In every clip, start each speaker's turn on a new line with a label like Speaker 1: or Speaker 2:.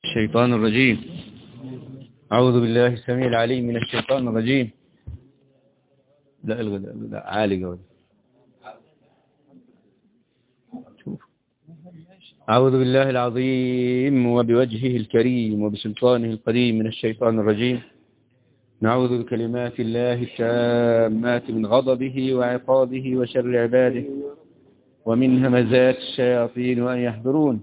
Speaker 1: الشيطان الرجيم أعوذ بالله السميع العليم من الشيطان الرجيم لا الغى لا, لا عالي قول شوف أعوذ بالله العظيم وبوجهه الكريم وبسلطانه القديم من الشيطان الرجيم نعوذ بكلمات الله التامات من غضبه وعقابه وشر عباده ومن همزات الشياطين وأن يحضرون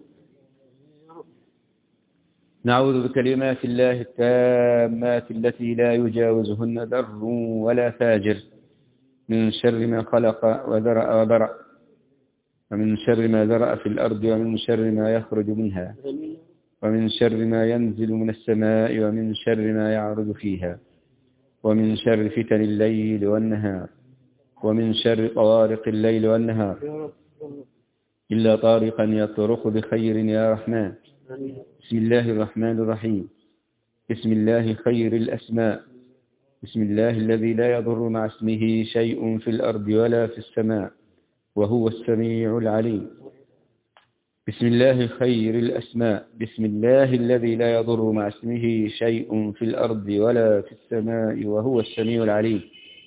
Speaker 1: نعوذ بكلمات الله التامات التي لا يجاوزهن بر ولا فاجر من شر ما خلق وذرأ وبرأ ومن شر ما ذرأ في الأرض ومن شر ما يخرج منها ومن شر ما ينزل من السماء ومن شر ما يعرض فيها ومن شر فتن الليل والنهار ومن شر طوارق الليل والنهار إلا طارقا يطرق بخير يا رحمن بسم الله الرحمن الرحيم بسم الله خير الأسماء بسم الله الذي لا يضر مع اسمه شيء في الأرض ولا في السماء وهو السميع العليم بسم الله خير الأسماء بسم الله الذي لا يضر مع اسمه شيء في الأرض ولا في السماء وهو السميع العليم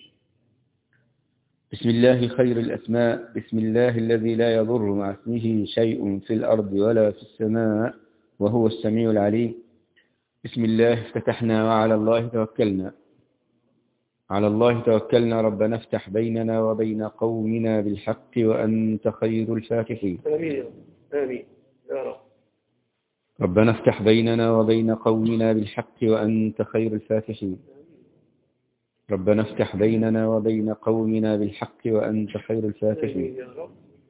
Speaker 1: بسم الله خير الأسماء بسم الله الذي لا يضر مع اسمه شيء في الأرض ولا في السماء وهو السميع العليم بسم الله افتتحنا وعلى الله توكلنا على الله توكلنا ربنا افتح بيننا وبين قومنا بالحق وأنت خير الفاتحين
Speaker 2: آمين آمين يا رب
Speaker 1: ربنا افتح بيننا وبين قومنا بالحق وأنت خير الفاتحين ربنا افتح بيننا وبين قومنا بالحق وأنت خير الفاتحين
Speaker 2: آمين يا رب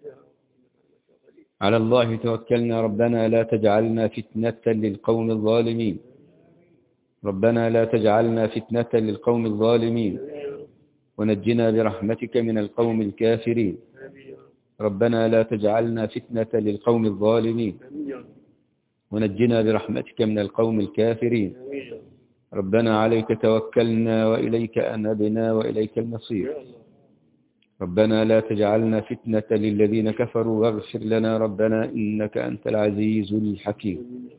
Speaker 1: على الله توكلنا ربنا لا تجعلنا فتنة للقوم الظالمين ربنا لا تجعلنا فتنة للقوم الظالمين ونجنا برحمتك من القوم الكافرين
Speaker 2: آمين يا رب
Speaker 1: ربنا لا تجعلنا فتنة للقوم الظالمين
Speaker 2: آمين يا رب
Speaker 1: ونجنا برحمتك من القوم الكافرين
Speaker 2: آمين يا رب
Speaker 1: ربنا عليك توكلنا وإليك أنبنا وإليك المصير
Speaker 2: يا الله
Speaker 1: ربنا لا تجعلنا فتنة للذين كفروا واغفر لنا ربنا إنك أنت العزيز الحكيم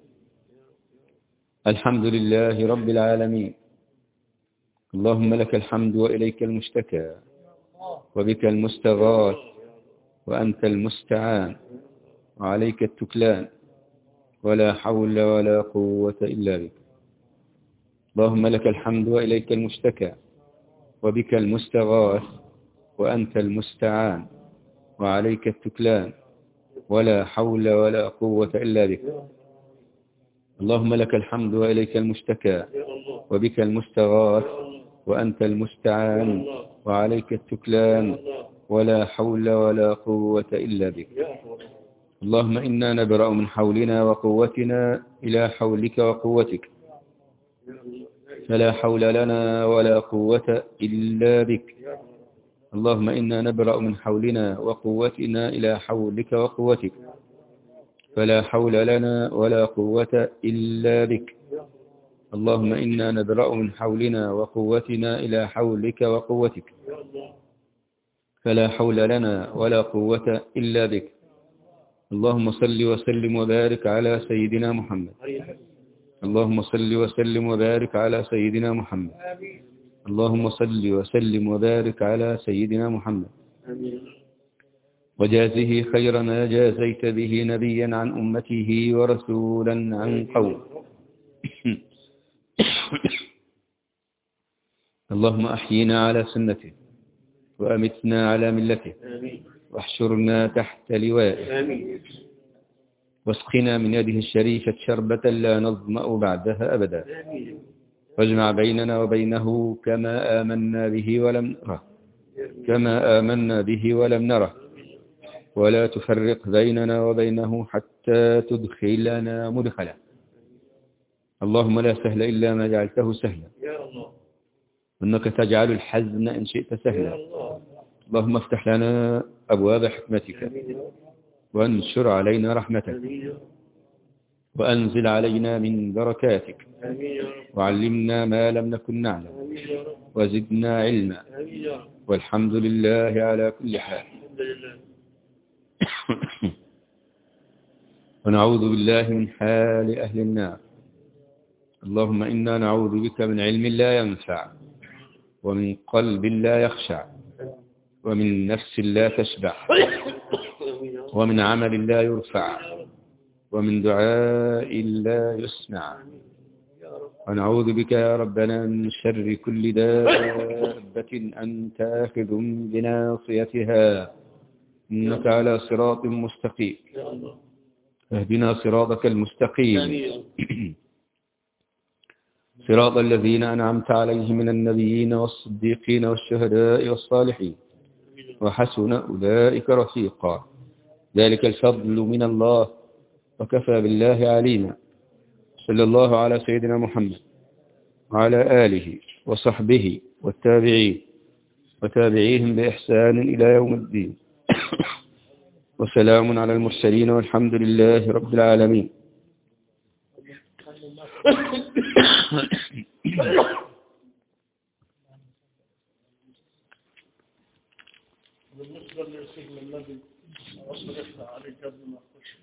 Speaker 1: الحمد لله رب العالمين اللهم لك الحمد وإليك المشتكى وبك المستغاث وأنت المستعان وعليك التكلان ولا حول ولا قوة إلا بك اللهم لك الحمد وإليك المشتكى وبك المستغاث وأنت المستعان وعليك التكلان ولا حول ولا قوة إلا بك اللهم لك الحمد وإليك المشتكى
Speaker 2: يا الله
Speaker 1: وبك المستغاث
Speaker 2: يا الله
Speaker 1: وأنت
Speaker 2: يا
Speaker 1: المستعان
Speaker 2: الله
Speaker 1: وعليك
Speaker 2: يا
Speaker 1: التكلان
Speaker 2: الله
Speaker 1: ولا حول ولا قوة إلا بك
Speaker 2: يا الله
Speaker 1: اللهم إنا نبرأ من حولنا وقوتنا إلى حولك وقوتك
Speaker 2: يا الله
Speaker 1: فلا حول لنا ولا قوة إلا بك
Speaker 2: يا الله
Speaker 1: اللهم إنا نبرأ من حولنا وقوتنا إلى حولك وقوتك فلا حول لنا ولا قوة إلا بك اللهم إنا نبرأ من حولنا وقوتنا إلى حولك وقوتك
Speaker 2: يا الله
Speaker 1: فلا حول لنا ولا قوة إلا بك اللهم صل وسلم وبارك على سيدنا محمد
Speaker 2: هيا
Speaker 1: اللهم صل وسلم وبارك على سيدنا محمد
Speaker 2: آمين
Speaker 1: اللهم صل وسلم وبارك على سيدنا محمد
Speaker 2: آمين
Speaker 1: وجازه خير ما جازيت به نبيا عن أمته ورسولا عن قوم اللهم أحينا على سنته وأمتنا على ملته
Speaker 2: آمين
Speaker 1: واحشرنا تحت لوائه
Speaker 2: آمين
Speaker 1: واسقنا من يده الشريفة شربة لا نظمأ بعدها أبدا
Speaker 2: آمين
Speaker 1: واجمع بيننا وبينه كما آمنا به ولم نره كما آمنا به ولم نره ولا تفرق بيننا وبينه حتى تدخلنا مدخلا اللهم لا سهل إلا ما جعلته سهلا
Speaker 2: يا الله
Speaker 1: إنك تجعل الحزن إن شئت
Speaker 2: يا
Speaker 1: سهلا
Speaker 2: الله
Speaker 1: اللهم افتح لنا أبواب حكمتك
Speaker 2: آمين يا رب
Speaker 1: وانشر علينا رحمتك
Speaker 2: آمين يا رب
Speaker 1: وأنزل علينا من بركاتك
Speaker 2: آمين يا رب
Speaker 1: وعلمنا ما لم نكن نعلم
Speaker 2: آمين يا رب
Speaker 1: وزدنا علما
Speaker 2: آمين يا رب
Speaker 1: والحمد لله على كل حال
Speaker 2: الحمد لله
Speaker 1: ونعوذ بالله من حال أهل النار اللهم إنا نعوذ بك من علم لا ينفع ومن قلب لا يخشع ومن نفس لا تشبع
Speaker 2: آمين يا رب
Speaker 1: ومن عمل لا يرفع ومن دعاء لا يسمع
Speaker 2: يا رب
Speaker 1: ونعوذ بك يا ربنا من شر كل دابة أنت آخذ بناصيتها إنك على صراط مستقيم
Speaker 2: يا الله
Speaker 1: اهدنا صراطك المستقيم
Speaker 2: آمين يا رب
Speaker 1: صراط الذين أنعمت عليهم من النبيين والصديقين والشهداء والصالحين وحسن أولئك رفيقا ذلك الفضل من الله وكفى بالله عليما صلى الله على سيدنا محمد وعلى آله وصحبه والتابعين وتابعيهم بإحسان إلى يوم الدين وسلام على المرسلين والحمد لله رب العالمين
Speaker 2: بالنسبة لسيدنا النبي ربنا يفتح عليك قبل ما تخش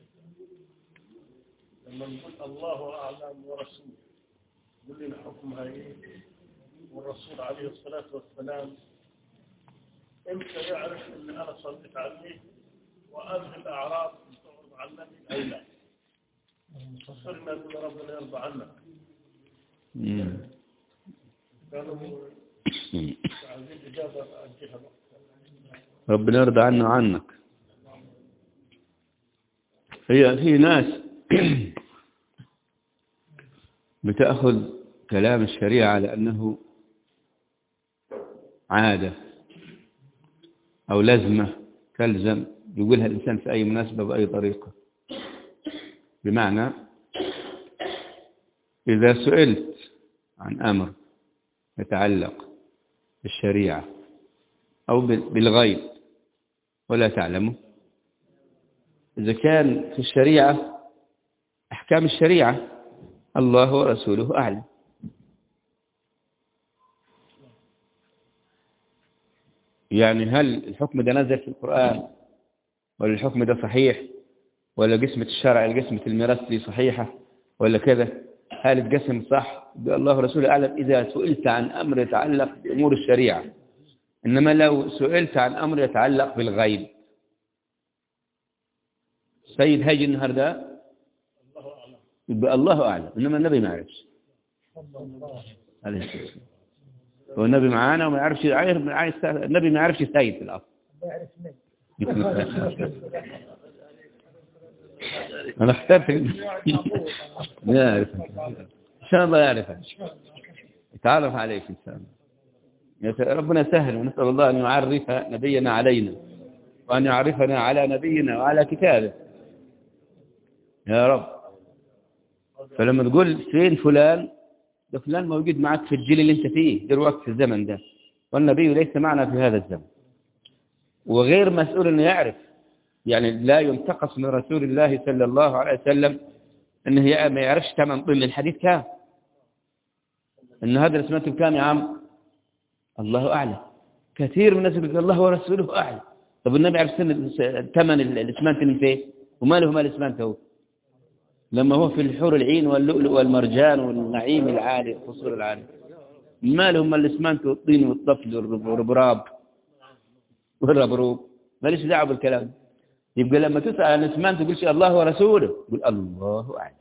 Speaker 2: لما نقول الله أعلم ورسوله قول لنا حكمها إيه والرسول عليه الصلاة والسلام امتى يعرف ان انا صليت عليه وأنهي الأعراض تعرض عن النبي أو لا فصرنا يقول ربنا يرضى عنك
Speaker 1: مم.
Speaker 2: كانوا عايزين إجابة أجلها بقى
Speaker 1: ربنا يرضى عنا وعنك هي في ناس بتأخذ كلام الشريعة على أنه عادة أو لزمة تلزم يقولها الإنسان في أي مناسبة بأي طريقة بمعنى إذا سئلت عن أمر يتعلق بالشريعة أو بالغيب ولا تعلمه إذا كان في الشريعة أحكام الشريعة الله ورسوله أعلم يعني هل الحكم ده نزل في القرآن ولا الحكم ده صحيح ولا قسمة الشرع قسمة الميراث دي صحيحة ولا كذا هل اتقسم صح الله ورسوله أعلم إذا سئلت عن أمر يتعلق بأمور الشريعة إنما لو سئلت عن أمر يتعلق بالغيب سيد هاجي النهاردة يبقى الله أعلم إنما النبي ما يعرفش عليه الصلاة والسلام هو النبي معانا وما يعرفش عارف عايز النبي ما يعرفش سيد في الأصل أنا اخترت لا يعرف إن شاء الله يعرفها يتعرف عليك إن شاء الله يت- ربنا سهل ونسأل الله أن يعرف نبينا علينا وأن يعرفنا على نبينا وعلى كتابه يا رب فلما تقول فين فلان ده فلان موجود معك في الجيل اللي انت فيه دلوقتي في الزمن ده والنبي ليس معنا في هذا الزمن وغير مسؤول انه يعرف يعني لا ينتقص من رسول الله صلى الله عليه وسلم انه ي- ما يعرفش ثمن طن الحديث كام ان هذا اللي سمعته بكام يا عم الله اعلم كثير من الناس يقول الله ورسوله اعلم طب النبي عرف سن ثمن الاسمنت من فين وما له مال الاسمنت هو لما هو في الحور العين واللؤلؤ والمرجان والنعيم العالي القصور العالي ما لهم مال الاسمنت والطين والطفل والربراب والربروب ماليش دعوه بالكلام يبقى لما تسأل عن الاسمنت تقول شيء الله ورسوله يقول الله أعلم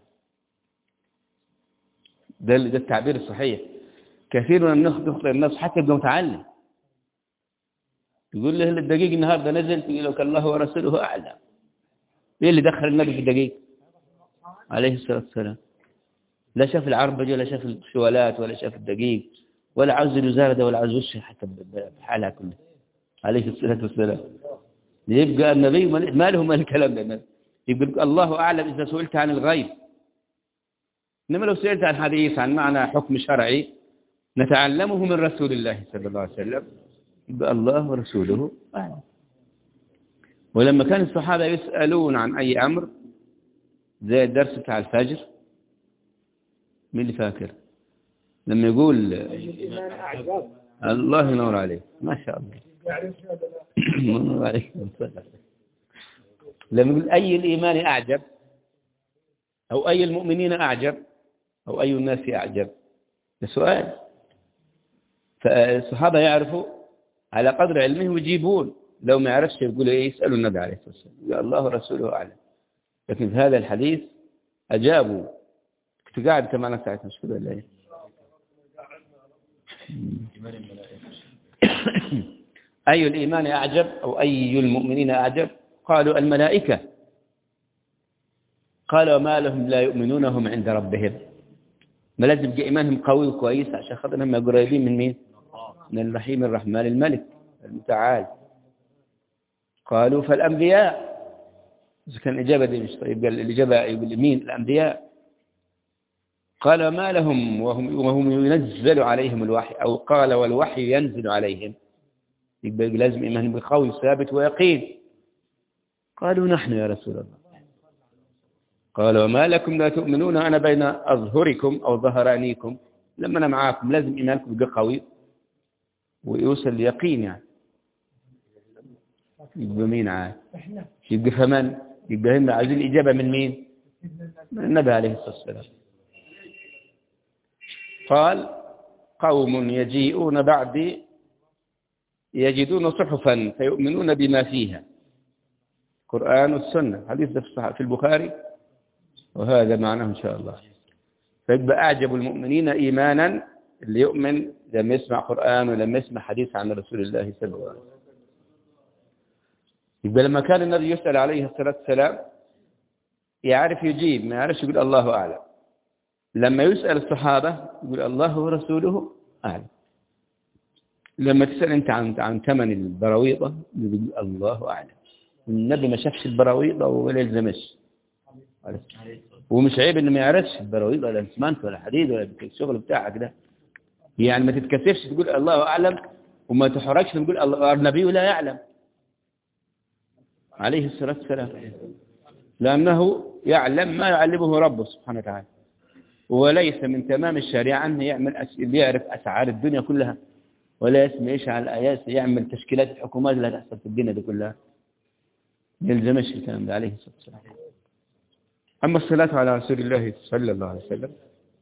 Speaker 1: ده ده التعبير الصحيح كثير من الناس تخطئ الناس حتى يبقى متعلم يقول له الدقيق النهارده نزل يقول لك الله ورسوله أعلم ايه اللي دخل النبي في الدقيق عليه الصلاة والسلام لا شاف العربجة ولا شاف الشوالات ولا شاف الدقيق ولا عاوز الوزارة ولا عاوز وشه حتى بحالها كلها عليه الصلاة والسلام يبقى النبي ما له مال الكلام ده يبقى الله أعلم إذا سئلت عن الغيب إنما لو سئلت عن حديث عن معنى حكم شرعي نتعلمه من رسول الله صلى الله عليه وسلم يبقى الله ورسوله أعلم ولما كان الصحابة يسألون عن أي أمر زي الدرس بتاع الفجر مين اللي فاكر لما يقول الله ينور عليك ما شاء الله الله عليك لما يقول أي الإيمان أعجب أو أي المؤمنين أعجب أو أي الناس أعجب ده سؤال فالصحابة يعرفوا على قدر علمهم يجيبون لو ما يعرفش يقولوا إيه يسألوا النبي عليه الصلاة والسلام يقول الله ورسوله أعلم لكن في هذا الحديث أجابوا كنت قاعد كمان ساعتها مش كده ولا إيه أي الإيمان أعجب أو أي المؤمنين أعجب قالوا الملائكة قالوا ما لهم لا يؤمنونهم عند ربهم ما لازم يبقى إيمانهم قوي وكويس عشان خاطر هم قريبين من مين من الرحيم الرحمن الملك المتعال قالوا فالأنبياء إذا كان الإجابة دي مش طيب قال الإجابة يقول مين الأنبياء قال ما لهم وهم, وهم ينزل عليهم الوحي أو قال والوحي ينزل عليهم يبقى لازم إيمانهم بقوي ثابت ويقين قالوا نحن يا رسول الله قال وما لكم لا تؤمنون أنا بين أظهركم أو ظهرانيكم لما أنا معاكم لازم إيمانكم يبقى قوي ويوصل اليقين يعني يبقى مين عاد يبقى فمن يبقى هم عايزين إجابة من مين من النبي عليه الصلاة والسلام قال قوم يجيئون بعدي يجدون صحفا فيؤمنون بما فيها قرآن والسنة حديث ده في البخاري وهذا معناه إن شاء الله فيبقى أعجب المؤمنين إيمانا اللي يؤمن لما يسمع قرآن ولما يسمع حديث عن رسول الله صلى الله عليه وسلم يبقى لما كان النبي يسأل عليه الصلاة والسلام يعرف يجيب ما يعرفش يقول الله أعلم لما يسأل الصحابة يقول الله ورسوله أعلم لما تسأل أنت عن عن ثمن البراويضة يقول الله أعلم النبي ما شافش البراويضة ولا يلزمش ومش عيب انه ما يعرفش البراويض ولا الاسمنت ولا حديد ولا الشغل بتاعك ده يعني ما تتكسفش تقول الله اعلم وما تحرجش تقول الله النبي لا يعلم عليه الصلاه والسلام لانه يعلم ما يعلمه ربه سبحانه وتعالى وليس من تمام الشريعه انه يعمل أس... يعرف اسعار الدنيا كلها ولا يسمع ايش على الايات يعمل تشكيلات الحكومات اللي هتحصل في الدنيا دي كلها ما يلزمش الكلام ده عليه الصلاه والسلام أما الصلاة على رسول الله صلى الله عليه وسلم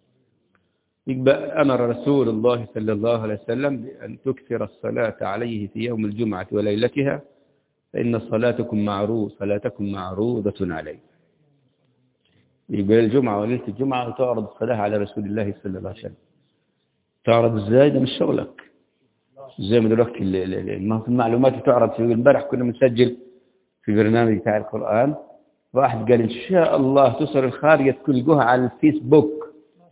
Speaker 1: يبقى أمر رسول الله صلى الله عليه وسلم بأن تكثر الصلاة عليه في يوم الجمعة وليلتها فإن صلاتكم معروض صلاتكم معروضة عليه يبقى الجمعة وليلة الجمعة تعرض الصلاة على رسول الله صلى الله عليه وسلم تعرض ازاي ده مش شغلك زي ما دلوقتي المعلومات تعرض في امبارح كنا بنسجل في برنامج بتاع القرآن واحد قال إن شاء الله تصل الخارجة تلقوها على الفيسبوك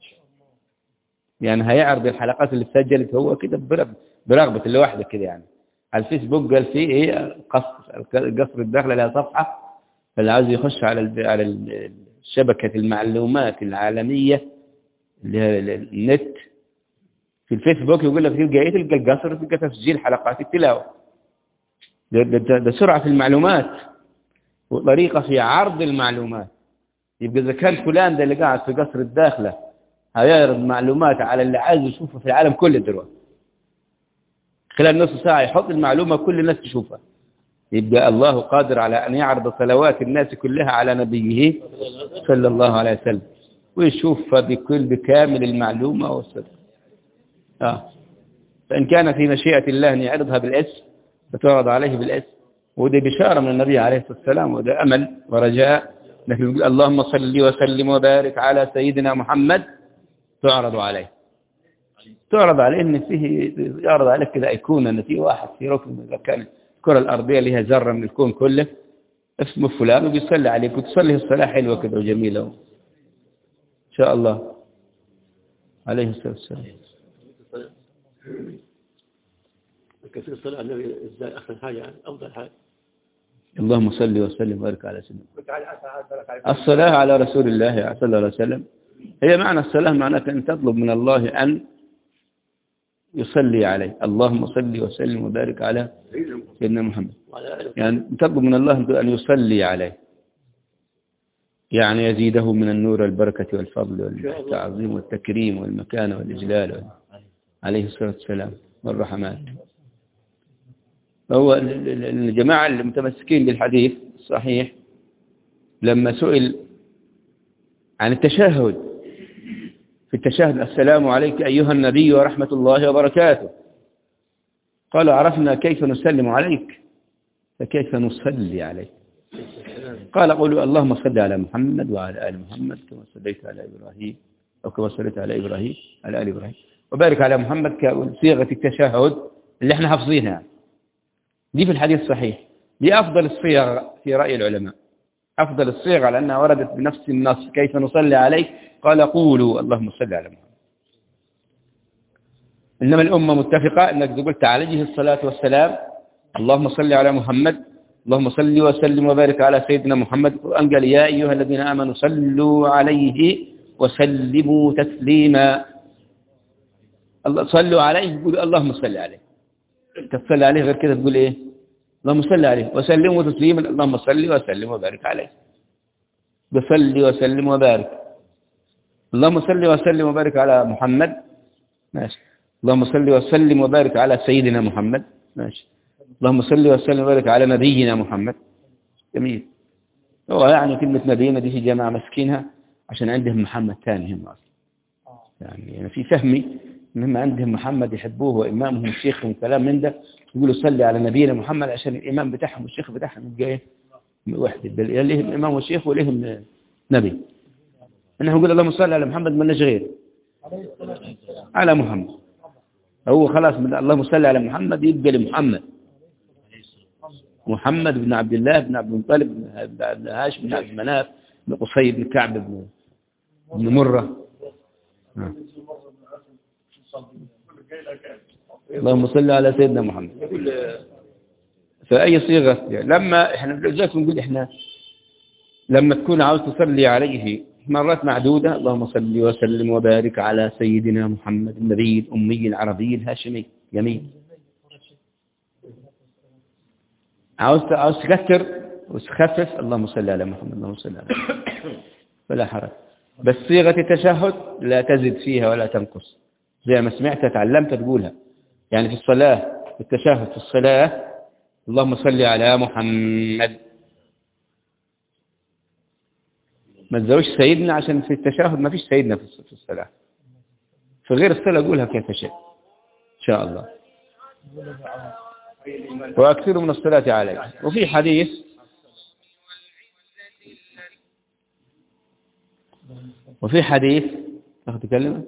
Speaker 1: يعني هيعرض الحلقات اللي اتسجلت هو كده برغبة اللي واحدة كده يعني على الفيسبوك قال فيه ايه قصر قصر الداخلة لها صفحة فاللي عاوز يخش على على شبكة المعلومات العالمية اللي هي النت في الفيسبوك يقول لك تلقى ايه تلقى القصر تلقى تسجيل حلقات التلاوة ده, ده, ده سرعة في المعلومات وطريقة في عرض المعلومات يبقى إذا كان فلان ده اللي قاعد في قصر الداخلة هيعرض معلومات على اللي عايز يشوفه في العالم كله دلوقتي خلال نص ساعة يحط المعلومة كل الناس تشوفها يبقى الله قادر على أن يعرض صلوات الناس كلها على نبيه صلى الله عليه وسلم ويشوفها بكل بكامل المعلومة والصدق آه. فإن كان في مشيئة الله أن يعرضها بالاسم فتعرض عليه بالاسم ودي بشارة من النبي عليه الصلاة والسلام وده أمل ورجاء لكن يقول اللهم صل وسلم وبارك على سيدنا محمد تعرض عليه تعرض عليه ان فيه يعرض عليك كده ايقونه ان في واحد في ركن من الاركان الكره الارضيه لها ذره من الكون كله اسمه فلان وبيصلي عليك وتصلي الصلاه حلوه كده وجميله ان شاء الله عليه الصلاه والسلام
Speaker 3: كثير الصلاة على النبي ازاي أحسن حاجة يعني أفضل حاجة
Speaker 1: اللهم صل وسلم وبارك على سيدنا الصلاة على رسول الله صلى الله عليه وسلم هي معنى الصلاة معناتها أن تطلب من الله أن يصلي عليه اللهم صل وسلم وبارك على سيدنا محمد يعني تطلب من الله أن يصلي عليه يعني يزيده من النور والبركة والفضل والتعظيم والتكريم والمكانة والإجلال عليه الصلاة والسلام والرحمات هو الجماعة المتمسكين بالحديث الصحيح لما سئل عن التشهد في التشهد السلام عليك أيها النبي ورحمة الله وبركاته قالوا عرفنا كيف نسلم عليك فكيف نصلي عليك قال قولوا اللهم صل على محمد وعلى آل محمد كما صليت على إبراهيم أو كما صليت على إبراهيم على آل إبراهيم وبارك على محمد كصيغة التشهد اللي احنا حافظينها دي في الحديث الصحيح دي أفضل الصيغ في رأي العلماء أفضل الصيغ على أنها وردت بنفس النص كيف نصلي عليك قال قولوا اللهم صل على محمد إنما الأمة متفقة أنك قلت عليه الصلاة والسلام اللهم صل على محمد اللهم صل وسلم وبارك على سيدنا محمد القرآن قال يا أيها الذين آمنوا صلوا عليه وسلموا تسليما الله صلوا عليه يقول اللهم صل عليه تصلي عليه غير كده تقول ايه اللهم صل عليه وسلموا تسليما اللهم صل وسلم وبارك عليه بصلي وسلم وبارك اللهم صل وسلم وبارك على محمد ماشي اللهم صل وسلم وبارك على سيدنا محمد ماشي اللهم صل وسلم وبارك على نبينا محمد جميل هو يعني كلمة نبينا دي في جماعة مسكينها عشان عندهم محمد ثاني هم أصلا يعني أنا في فهمي إنهم عندهم محمد يحبوه وإمامهم شيخهم كلام من ده يقولوا صلي على نبينا محمد عشان الإمام بتاعهم والشيخ بتاعهم يبقى إيه وحدة بل لهم إمام وشيخ ولهم نبي إنه يقول اللهم صل على محمد ما غير على محمد هو خلاص من اللهم صل على محمد يبقى لمحمد محمد بن عبد الله بن عبد المطلب بن هاشم بن عبد مناف بن قصي بن كعب بن بن مرة آه. اللهم صل على سيدنا محمد فأي صيغة يعني لما احنا لذلك نقول احنا لما تكون عاوز تصلي عليه مرات معدودة اللهم صل وسلم وبارك على سيدنا محمد النبي الأمي العربي الهاشمي جميل عاوز عاوز تكثر وتخفف اللهم صل على محمد اللهم صل على محمد ولا حرج بس صيغة التشهد لا تزد فيها ولا تنقص زي ما سمعت تعلمت تقولها يعني في الصلاة في التشهد في الصلاة اللهم صل على محمد ما تزوجش سيدنا عشان في التشهد ما فيش سيدنا في الصلاة في غير الصلاة قولها كيف شاء إن شاء الله وأكثر من الصلاة عليه وفي حديث وفي حديث أخذ كلمة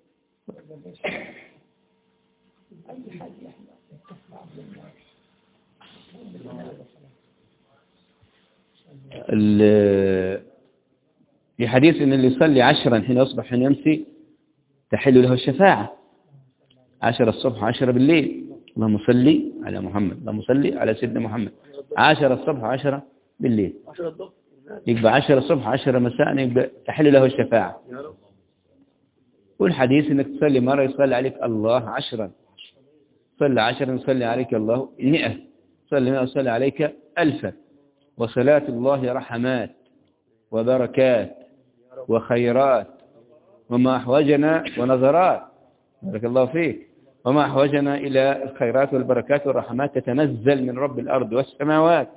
Speaker 1: في حديث ان اللي يصلي عشرا حين يصبح حين يمسي تحل له الشفاعة عشر الصبح عشر بالليل اللهم صل على محمد اللهم صل على سيدنا محمد عشر الصبح عشرة بالليل يبقى عشر الصبح عشر مساء يبقى تحل له الشفاعة والحديث انك تصلي مرة يصلي عليك الله عشرا صلي عشرا يصلي عليك الله مئة صلي مئة يصلي عليك ألفا وصلاة الله رحمات وبركات وخيرات وما أحوجنا ونظرات بارك الله فيك وما أحوجنا إلى الخيرات والبركات والرحمات تتنزل من رب الأرض والسماوات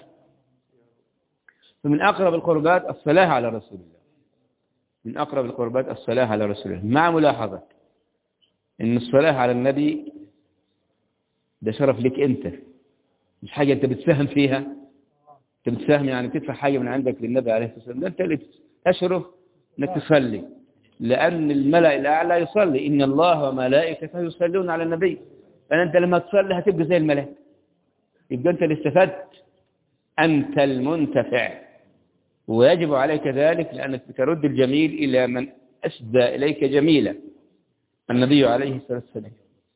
Speaker 1: فمن أقرب القربات الصلاة على رسول الله من أقرب القربات الصلاة على رسول الله مع ملاحظة أن الصلاة على النبي ده شرف لك أنت مش حاجة أنت بتساهم فيها أنت بتساهم يعني تدفع حاجة من عندك للنبي عليه الصلاة والسلام ده أنت اللي تشرف أنك تصلي لأن الملأ الأعلى يصلي إن الله وملائكته يصلون على النبي فأنت لما تصلي هتبقى زي الملائكة يبقى أنت اللي استفدت أنت المنتفع ويجب عليك ذلك لأنك بترد الجميل إلى من أسدى إليك جميلا النبي عليه الصلاة والسلام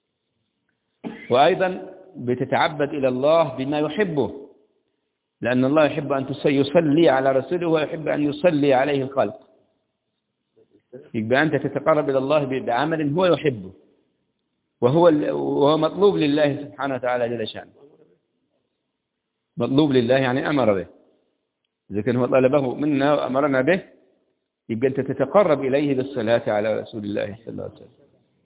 Speaker 1: وأيضا بتتعبد إلى الله بما يحبه لأن الله يحب أن يصلي على رسوله ويحب أن يصلي عليه الخلق يبقى أنت تتقرب إلى الله بعمل هو يحبه وهو وهو مطلوب لله سبحانه وتعالى جل شأنه مطلوب لله يعني أمر به إذا كان هو طلبه منا وأمرنا به يبقى أنت تتقرب إليه بالصلاة على رسول الله صلى الله عليه وسلم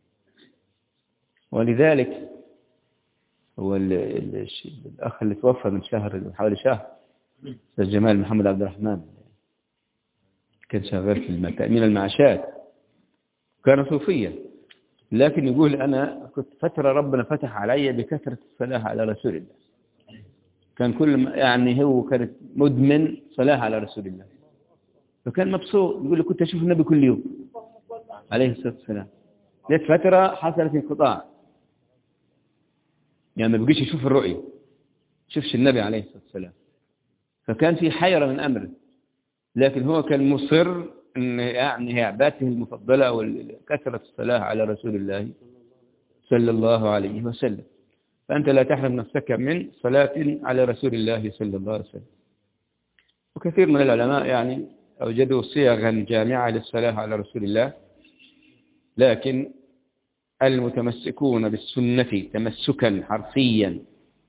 Speaker 1: ولذلك هو ال ال الأخ اللي توفى من شهر من حوالي شهر جمال محمد عبد الرحمن كان شغال في تأمين المعاشات كان صوفيا لكن يقول أنا كنت فترة ربنا فتح علي بكثرة الصلاة على رسول الله كان كل ما- يعني هو كانت مدمن صلاة على رسول الله فكان مبسوط يقول لي كنت أشوف النبي كل يوم عليه الصلاة والسلام جت فترة حصلت انقطاع يعني ما بقيش يشوف الرؤية شوفش النبي عليه الصلاة والسلام فكان في حيرة من أمره لكن هو كان مصر أن يعني هي عبادته المفضلة وكثرة الصلاة على رسول الله صلى الله عليه وسلم فأنت لا تحرم نفسك من صلاة على رسول الله صلى الله عليه وسلم وكثير من العلماء يعني أوجدوا صيغا جامعة للصلاة على رسول الله لكن المتمسكون بالسنة تمسكا حرفيا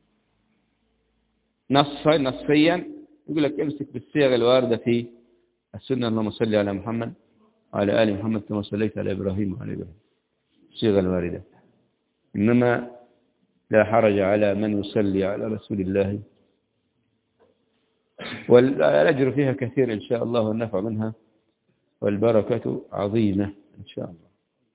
Speaker 1: نص نصيا يقول لك امسك بالصيغ الواردة في السنة اللهم صل على محمد وعلى آل محمد كما صليت على إبراهيم وعلى إبراهيم الصيغ الواردة إنما لا حرج على من يصلي على رسول الله والأجر فيها كثير إن شاء الله والنفع منها والبركة عظيمة إن شاء الله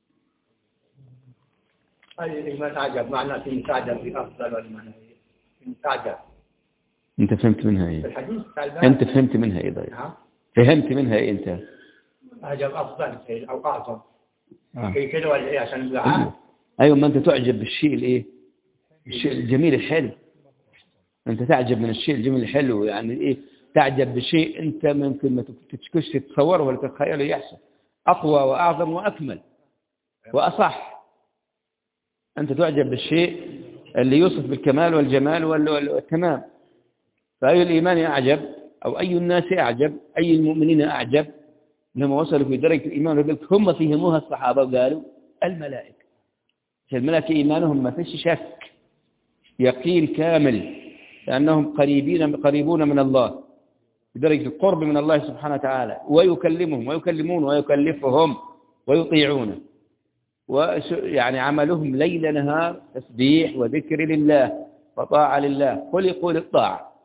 Speaker 4: هذه الإيمان أعجب معنى في تعجب بأفضل والمعنى في تعجب
Speaker 1: أنت فهمت منها
Speaker 4: في
Speaker 1: إيه
Speaker 4: الحديث قال
Speaker 1: أنت فهمت منها إيه طيب
Speaker 4: نعم
Speaker 1: فهمت منها إيه أنت
Speaker 4: أعجب أفضل شيء أو أعظم
Speaker 1: آه.
Speaker 4: في كده ولا إيه عشان الدعاء
Speaker 1: أيوة ما أنت تعجب بالشيء الإيه الشيء الجميل الحلو أنت تعجب من الشيء الجميل الحلو يعني إيه تعجب بشيء أنت ممكن ما تتكش تتصوره ولا تتخيله يحصل أقوى وأعظم وأكمل وأصح أنت تعجب بالشيء اللي يوصف بالكمال والجمال وال- وال- والتمام فأي الإيمان أعجب أو أي الناس أعجب أي المؤمنين أعجب لما وصلوا في درجة الإيمان وقلت هم فهموها الصحابة وقالوا الملائكة الملائكة إيمانهم ما فيش شك يقين كامل لأنهم قريبين قريبون من الله بدرجة القرب من الله سبحانه وتعالى ويكلمهم ويكلمون ويكلفهم ويطيعونه وش- يعني عملهم ليل نهار تسبيح وذكر لله وطاعة لله خلقوا للطاعة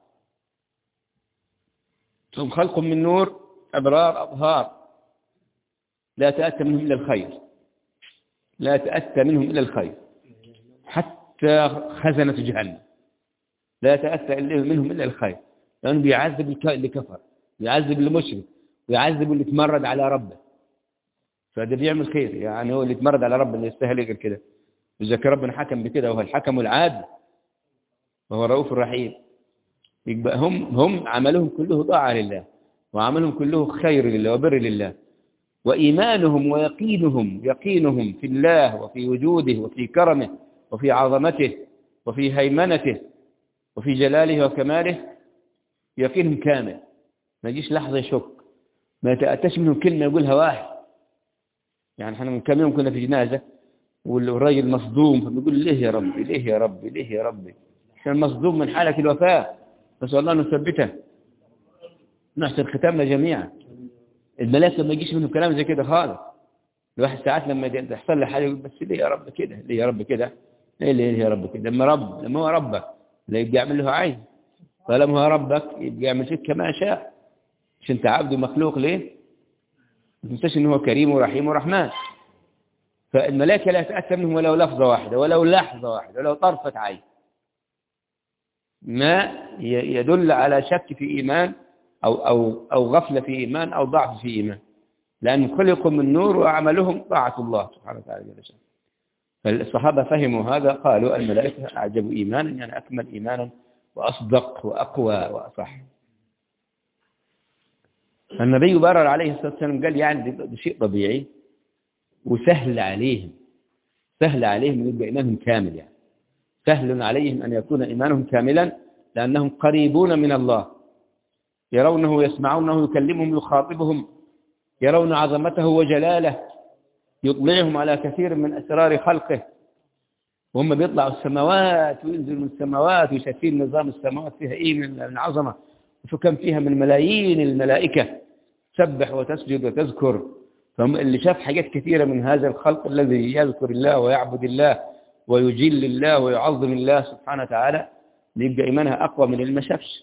Speaker 1: هم خلق من نور أبرار أطهار لا تأتى منهم إلى الخير لا تأتى منهم إلى الخير حتى خزنة جهنم لا تأتى إلا منهم إلا الخير لأنه بيعذب الك- اللي كفر بيعذب اللي مشرك بيعذب اللي تمرد على ربه فده بيعمل خير يعني هو اللي يتمرد على ربنا يستاهل غير كده إذا كان ربنا حكم بكده وهو الحكم العادل وهو الرؤوف الرحيم يبقى هم هم عملهم كله طاعة لله وعملهم كله خير لله وبر لله وإيمانهم ويقينهم يقينهم في الله وفي وجوده وفي كرمه وفي عظمته وفي هيمنته وفي جلاله وكماله يقينهم كامل ما يجيش لحظة يشك ما يتأتش منهم كلمة يقولها واحد يعني احنا من كم يوم كنا في جنازة والراجل مصدوم فبيقول ليه يا ربي ليه يا ربي ليه يا ربي عشان مصدوم من حالة الوفاة نسأل الله أن نثبته نحسن ختامنا جميعا الملائكة ما يجيش منهم كلام زي كده خالص الواحد ساعات لما يحصل له حاجة يقول بس ليه يا رب كده ليه يا رب كده ليه ليه يا رب كده لما رب لما هو ربك لا يبقى يعمل له عين فلما هو ربك يبقى يعمل فيك كما شاء مش انت عبد مخلوق ليه ما تنساش ان هو كريم ورحيم ورحمن فالملائكة لا تأتى منهم ولو لفظة واحدة ولو لحظة واحدة ولو طرفة عين ما ي- يدل على شك في إيمان أو, أو, أو غفلة في إيمان أو ضعف في إيمان لأن خلقوا من نور وعملهم طاعة الله سبحانه وتعالى جل شأنه فالصحابة فهموا هذا قالوا الملائكة أعجب إيمانا يعني أكمل إيمانا وأصدق وأقوى وأصح النبي برر عليه الصلاة والسلام قال يعني ده شيء طبيعي وسهل عليهم سهل عليهم يبقى إيمانهم كامل يعني سهل عليهم أن يكون إيمانهم كاملا لأنهم قريبون من الله يرونه يسمعونه يكلمهم يخاطبهم يرون عظمته وجلاله يطلعهم على كثير من أسرار خلقه وهم بيطلعوا السماوات وينزلوا من السماوات وشايفين نظام السماوات فيها إيه من العظمة فكم فيها من ملايين الملائكة تسبح وتسجد وتذكر فهم اللي شاف حاجات كثيرة من هذا الخلق الذي يذكر الله ويعبد الله ويجل الله ويعظم الله سبحانه وتعالى يبقى إيمانها أقوى من اللي ما شافش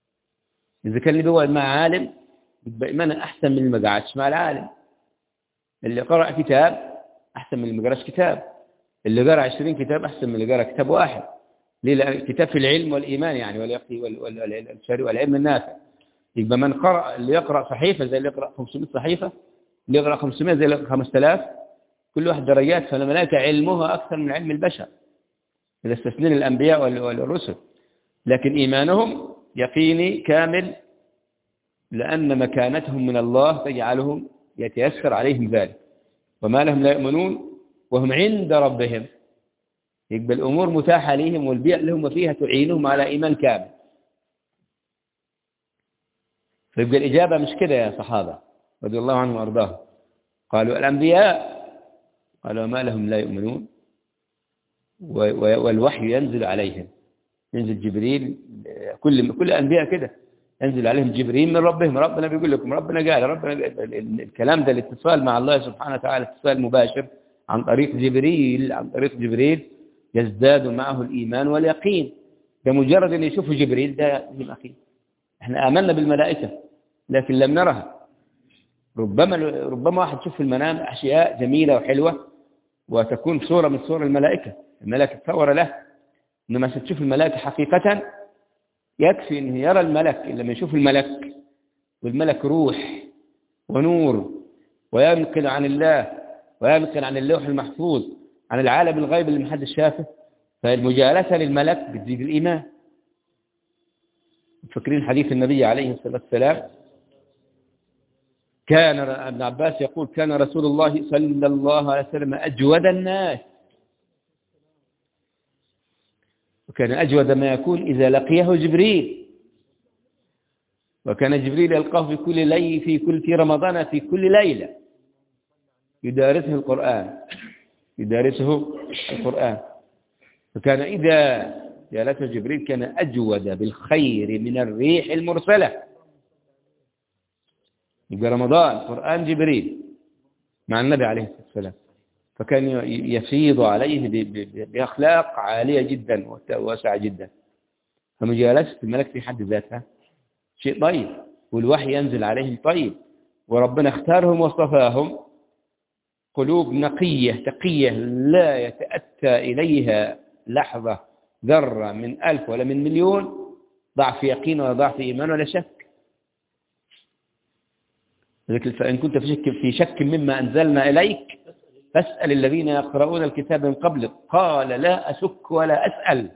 Speaker 1: إذا كان اللي بيقعد مع عالم يبقى إيمانها أحسن من اللي ما قعدش مع العالم اللي قرأ كتاب أحسن من اللي ما قراش كتاب اللي قرأ 20 كتاب أحسن من اللي قرأ كتاب واحد ليه لأن كتاب في العلم والإيمان يعني واليقين وال- وال- وال- والشريع والعلم النافع يبقى من قرأ اللي يقرأ صحيفة زي اللي يقرأ 500 صحيفة اللي يقرأ 500 زي اللي يقرأ 5000 كل واحد درجات فالملائكة علمها أكثر من علم البشر إذا استثنين الأنبياء وال- والرسل لكن إيمانهم يقيني كامل لأن مكانتهم من الله تجعلهم يتيسر عليهم ذلك وما لهم لا يؤمنون وهم عند ربهم يبقى الأمور متاحة لهم والبيئة اللي هم فيها تعينهم على إيمان كامل فيبقى الإجابة مش كده يا صحابة رضي الله عنهم وأرضاهم قالوا الأنبياء قالوا ما لهم لا يؤمنون و- و- والوحي ينزل عليهم ينزل جبريل كل كل الأنبياء كده ينزل عليهم جبريل من ربهم ربنا بيقول لكم ربنا قال ربنا قال ال- ال- الكلام ده الاتصال مع الله سبحانه وتعالى اتصال مباشر عن طريق جبريل عن طريق جبريل يزداد معه الإيمان واليقين بمجرد أن يشوفوا جبريل ده يقين احنا آمنا بالملائكة لكن لم نرها ربما ربما واحد يشوف في المنام أشياء جميلة وحلوة وتكون صورة من صور الملائكة الملائكة تصور له إنما ستشوف الملائكة حقيقة يكفي أنه يرى الملك لما يشوف الملك والملك روح ونور وينقل عن الله وينقل عن اللوح المحفوظ عن العالم الغيب اللي محدش شافه فالمجالسة للملك بتزيد الإيمان فاكرين حديث النبي عليه الصلاة والسلام كان ابن عباس يقول كان رسول الله صلى الله عليه وسلم أجود الناس وكان أجود ما يكون إذا لقيه جبريل وكان جبريل يلقاه في كل ليل في كل في رمضان في كل ليلة يدارسه القرآن يدارسه القرآن فكان إذا جالسه جبريل كان أجود بالخير من الريح المرسلة يبقى رمضان قرآن جبريل مع النبي عليه الصلاة والسلام فكان يفيض عليه ب- ب- بأخلاق عالية جدا واسعة جدا فمجالسة الملك في حد ذاتها شيء طيب والوحي ينزل عليهم طيب وربنا اختارهم واصطفاهم قلوب نقية تقية لا يتأتى إليها لحظة ذرة من ألف ولا من مليون ضعف يقين ولا ضعف إيمان ولا شك لذلك فإن كنت في شك, في شك مما أنزلنا إليك فاسأل الذين يقرؤون الكتاب من قبلك قال لا أشك ولا أسأل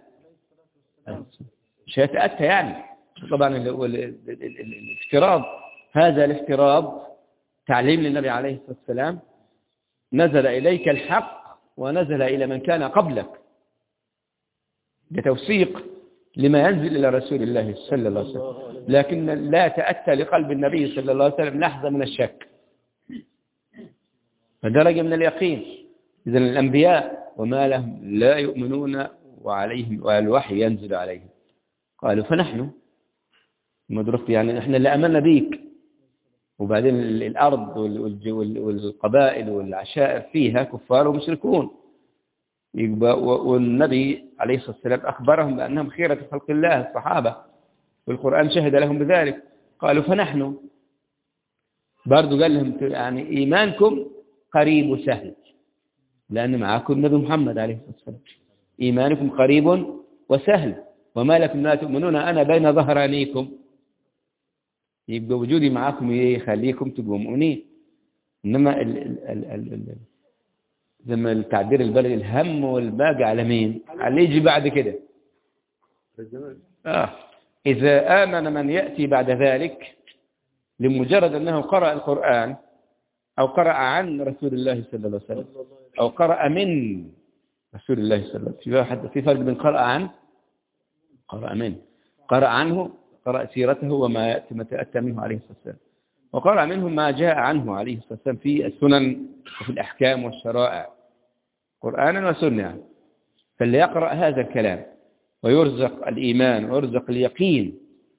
Speaker 1: مش هيتأتى يعني طبعا ال- ال- ال- ال- ال- الافتراض هذا الافتراض تعليم للنبي عليه الصلاة والسلام نزل إليك الحق ونزل إلى من كان قبلك بتوثيق لما ينزل إلى رسول الله صلى الله عليه وسلم لكن لا تأتى لقلب النبي صلى الله عليه وسلم لحظة من الشك فدرجة من اليقين إذا الأنبياء وما لهم لا يؤمنون وعليهم والوحي ينزل عليهم قالوا فنحن مدرك يعني احنا اللي أمنا بيك وبعدين ال- الأرض وال- والج- وال- والقبائل والعشائر فيها كفار ومشركون يبقى و- والنبي عليه الصلاة والسلام أخبرهم بأنهم خيرة خلق الله الصحابة والقرآن شهد لهم بذلك قالوا فنحن برضو قال لهم يعني إيمانكم قريب وسهل لأن معكم النبي محمد عليه الصلاة والسلام إيمانكم قريب وسهل وما لكم لا تؤمنون أنا بين ظهرانيكم يبقى وجودي معاكم يخليكم تبقوا مؤمنين إنما ال ال ال ال ال زي ما التعبير البلدي الهم والباقي على مين؟ على اللي يجي بعد كده آه. إذا آمن من يأتي بعد ذلك لمجرد أنه قرأ القرآن أو قرأ عن رسول الله صلى الله عليه وسلم أو قرأ من رسول الله صلى الله عليه وسلم في واحد في فرق بين قرأ عن قرأ من قرأ عنه قرأ سيرته وما يأتي ما تأتى منه عليه الصلاة والسلام وقرأ منه ما جاء عنه عليه الصلاة والسلام في السنن وفي الأحكام والشرائع قرآنا وسنة يعني. فاللي يقرأ هذا الكلام ويرزق الإيمان ويرزق اليقين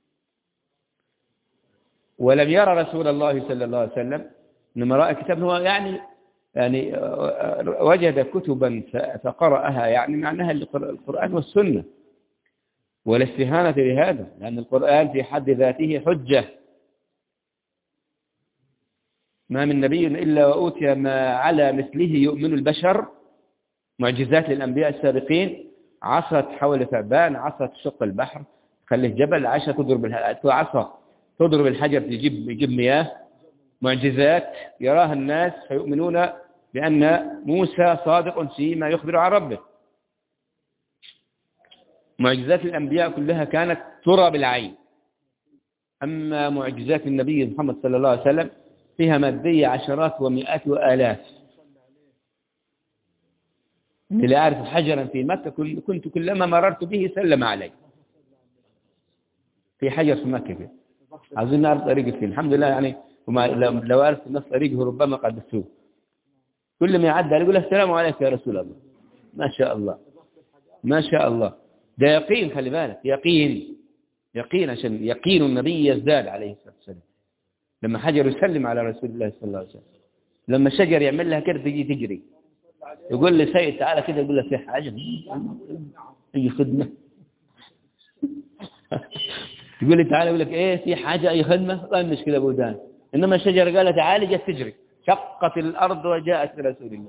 Speaker 1: ولم يرى رسول الله صلى الله عليه وسلم إنما رأى كتاب هو يعني يعني وجد كتبا فقرأها يعني معناها القرآن والسنة ولا استهانة بهذا لأن القرآن في حد ذاته حجة ما من نبي إلا وأوتي ما على مثله يؤمن البشر معجزات للأنبياء السابقين عصا تحول ثعبان عصا تشق البحر تخليه جبل عشا تضرب الح- عصا تضرب الحجر تجيب يجيب مياه معجزات يراها الناس فيؤمنون بأن موسى صادق فيما يخبر عن ربه معجزات الأنبياء كلها كانت ترى بالعين أما معجزات النبي محمد صلى الله عليه وسلم فيها مادية عشرات ومئات وآلاف اللي لا أعرف حجرا في مكة كل- كنت كلما مررت به سلم علي في حجر في مكة كده عاوزين نعرف طريقة فين الحمد لله يعني وما لو لو عرفت الناس طريقه ربما قدسوه كل ما يعدي عليه يقول السلام عليك يا رسول الله ما شاء الله ما شاء الله ده يقين خلي بالك يقين يقين عشان يقين النبي يزداد عليه الصلاة والسلام لما حجر يسلم على رسول الله صلى الله عليه وسلم لما شجر يعمل لها كده تجي تجري يقول لي سيد تعالى كده يقول لك في حاجة أي خدمة يقول لي تعالى يقول لك ايه في حاجة أي خدمة ما المشكلة بودان إنما الشجرة قالت تعالي جت تجري شقت الأرض وجاءت لرسول الله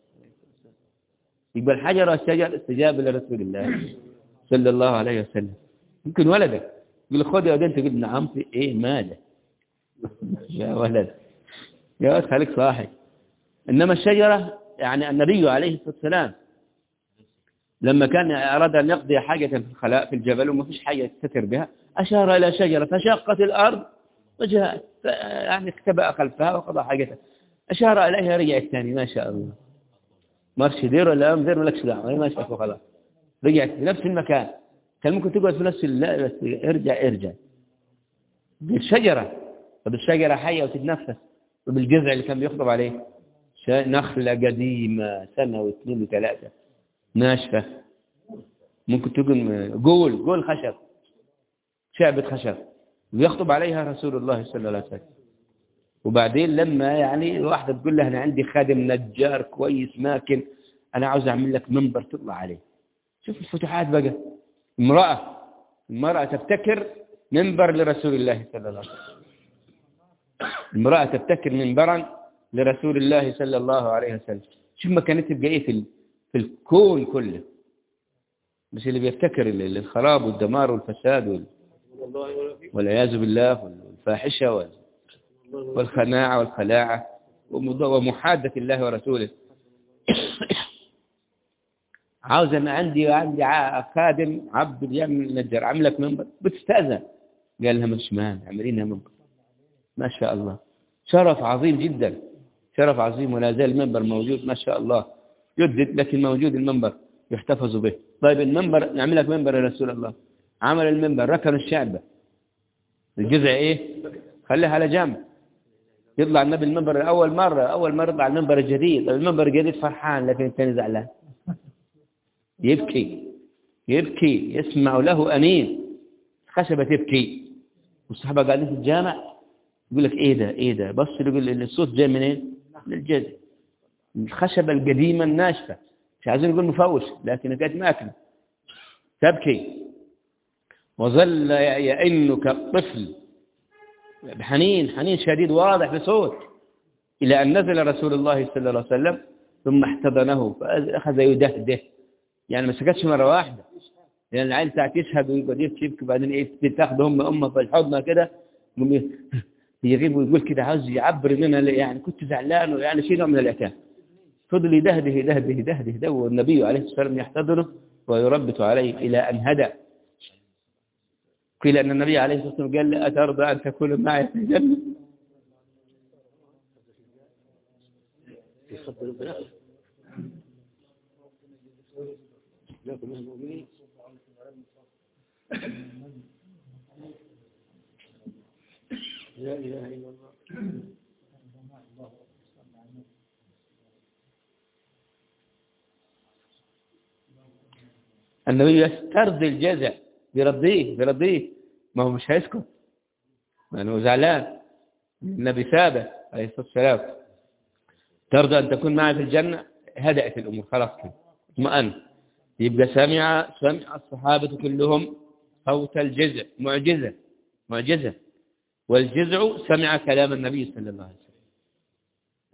Speaker 1: يبقى الحجر والشجر استجاب لرسول الله صلى الله عليه وسلم يمكن ولدك يقول لك خذ يا ولد انت تقول نعم في ايه ماذا يا ولد يا ولد خليك صاحي انما الشجره يعني النبي عليه الصلاه والسلام لما كان اراد ان يقضي حاجه في الخلاء في الجبل وما فيش حاجه يستتر بها اشار الى شجره فشقت الارض وجاءت ف- يعني اختبأ خلفها وقضى حاجته اشار اليها رجع الثاني ما شاء الله مارش دير ولا ام دير ولكش دعوه ما شافه خلاص رجعت في نفس المكان كان ممكن تقعد في نفس لا بس ارجع ارجع بالشجرة طب الشجرة حية وتتنفس وبالجذع اللي كان بيخطب عليه شا- نخلة قديمة سنة واثنين وثلاثة ناشفة ممكن تكون قول قول خشب شعبة خشب ويخطب عليها رسول الله صلى الله عليه وسلم وبعدين لما يعني واحدة تقول له أنا عندي خادم نجار كويس ماكن أنا عاوز أعمل لك منبر تطلع عليه شوف الفتوحات بقى امرأة المرأة تبتكر منبر لرسول الله صلى الله عليه وسلم امرأة تبتكر منبرا لرسول الله صلى الله عليه وسلم شوف مكانتها تبقى ايه في ال- في الكون كله مش اللي بيبتكر ال- ال- الخراب والدمار والفساد وال-
Speaker 3: والله ولا فيك
Speaker 1: والعياذ بالله والفاحشة وال- والخناعة والخلاعة ومض- ومحادة الله ورسوله عاوز انا عندي عندي ع- خادم عبد بيعمل نجار عامل لك منبر بتستأذن قال لها مش مانع اعملينها منبر ما شاء الله شرف عظيم جدا شرف عظيم ولا زال المنبر موجود ما شاء الله يدد لكن موجود المنبر يحتفظ به طيب المنبر نعمل لك منبر يا رسول الله عمل المنبر ركن الشعبة الجزء ايه خليها على جنب يطلع النبي المنبر أول مرة أول مرة يطلع المنبر الجديد طيب المنبر الجديد فرحان لكن الثاني زعلان يبكي يبكي يسمع له أنين خشبة تبكي والصحابة قاعدين في الجامع يقول لك ايه ده ايه ده بص يقول ال- الصوت جاي منين من الجذع الخشبة القديمة الناشفة مش عايزين نقول مفوش لكن كانت ماكلة تبكي وظل يئن كالطفل بحنين حنين شديد واضح بصوت إلى أن نزل رسول الله صلى الله عليه وسلم ثم احتضنه فأخذ يدهده يعني ما سكتش مرة واحدة لأن العيل ساعة يشهد ويقعد يبكي يبكي بعدين إيه تاخده أم أمه في الحضنة كده يقوم ي- يغيب ويقول كده عاوز يعبر منها يعني كنت زعلان ويعني شيء نوع من العتاب فضل يدهده يدهده يدهده ده والنبي عليه الصلاة والسلام يحتضنه ويربط عليه إلى أن هدى قيل أن النبي عليه الصلاة والسلام قال له أترضى أن تكون معي في الجنة
Speaker 3: يخبر البنات لكن من المؤمنين لا إله إلا الله
Speaker 1: النبي يسترضي الجزع بيرضيه بيرضيه ما هو مش هيسكت لأنه زعلان النبي ثابت عليه الصلاة والسلام ترضى أن تكون معي في الجنة هدأت الأمور خلاص كده اطمأن يبقى سمع سمع الصحابة كلهم صوت الجزع معجزة معجزة والجزع سمع كلام النبي صلى الله عليه وسلم